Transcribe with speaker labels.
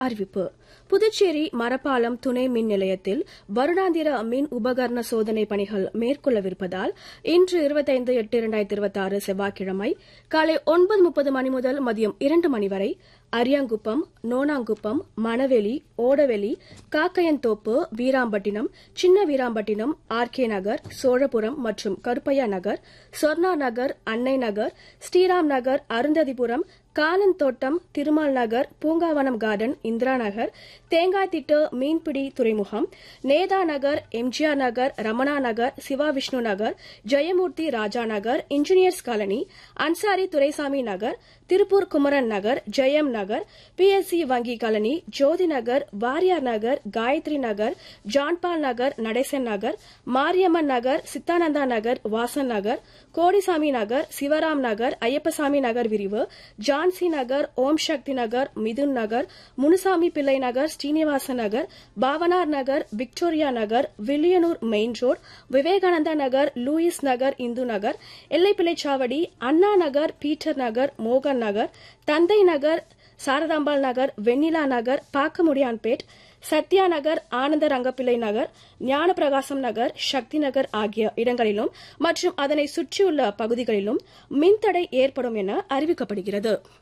Speaker 1: அறிவிப்பு புதுச்சேரி மரப்பாலம் துணை மின் நிலையத்தில் வருடாந்திர மின் உபகரண சோதனை பணிகள் மேற்கொள்ளவிருப்பதால் இன்று இருபத்தைந்து எட்டு இரண்டாயிரத்தி இருபத்தி ஆறு செவ்வாய்க்கிழமை காலை ஒன்பது முப்பது மணி முதல் மதியம் இரண்டு மணி வரை அரியாங்குப்பம் நோனாங்குப்பம் மணவெளி ஓடவெளி காக்கையன்தோப்பு வீராம்பட்டினம் சின்ன வீராம்பட்டினம் ஆர்கே நகர் சோழபுரம் மற்றும் கருப்பையா நகர் சொர்ணா நகர் அன்னை நகர் ஸ்ரீராம் நகர் அருந்ததிபுரம் காலந்தோட்டம் திருமால் நகர் பூங்காவனம் கார்டன் இந்திரா நகர் தேங்காய்திட்டு மீன்பிடி துறைமுகம் Netha Nagar MGR Nagar Ramana Nagar Siva Vishnu Nagar Jayamoorthy Raja Nagar engineers colony Ansari Duraisamy Nagar Tiruppur Kumaran Nagar Jayam Nagar BSC வங்கி காலனி ஜோதி நகர் வாரியார் நகர் காயத்ரி நகர் ஜான்பால் நகர் நடேசன் நகர் மாரியம்மன் நகர் சித்தானந்தா நகர் வாசன் நகர் கோடிசாமி நகர் சிவராம் நகர் ஐயப்பசாமி நகர் விரிவு ஜான்சி நகர் ஓம் சக்தி நகர் Mithun Nagar Munusamy Pillai Nagar Srinivasa Nagar Pavanar Nagar Victoria Nagar Villianur main road Vivekananda Nagar Louis Nagar Indu Nagar Ellaipillaichavadi Anna Nagar Peter Nagar மோகன் நகர் தந்தை நகர் சாரதாம்பாள் நகர் வெண்ணிலா நகர் பாக்கமுடியான்பேட் சத்யா நகர் ஆனந்த ரங்கப்பிள்ளை நகர் ஞானப்பிரகாசம் நகர் சக்தி நகர் ஆகிய இடங்களிலும் மற்றும் அதனை சுற்றியுள்ள பகுதிகளிலும் மின்தடை ஏற்படும் என அறிவிக்கப்படுகிறது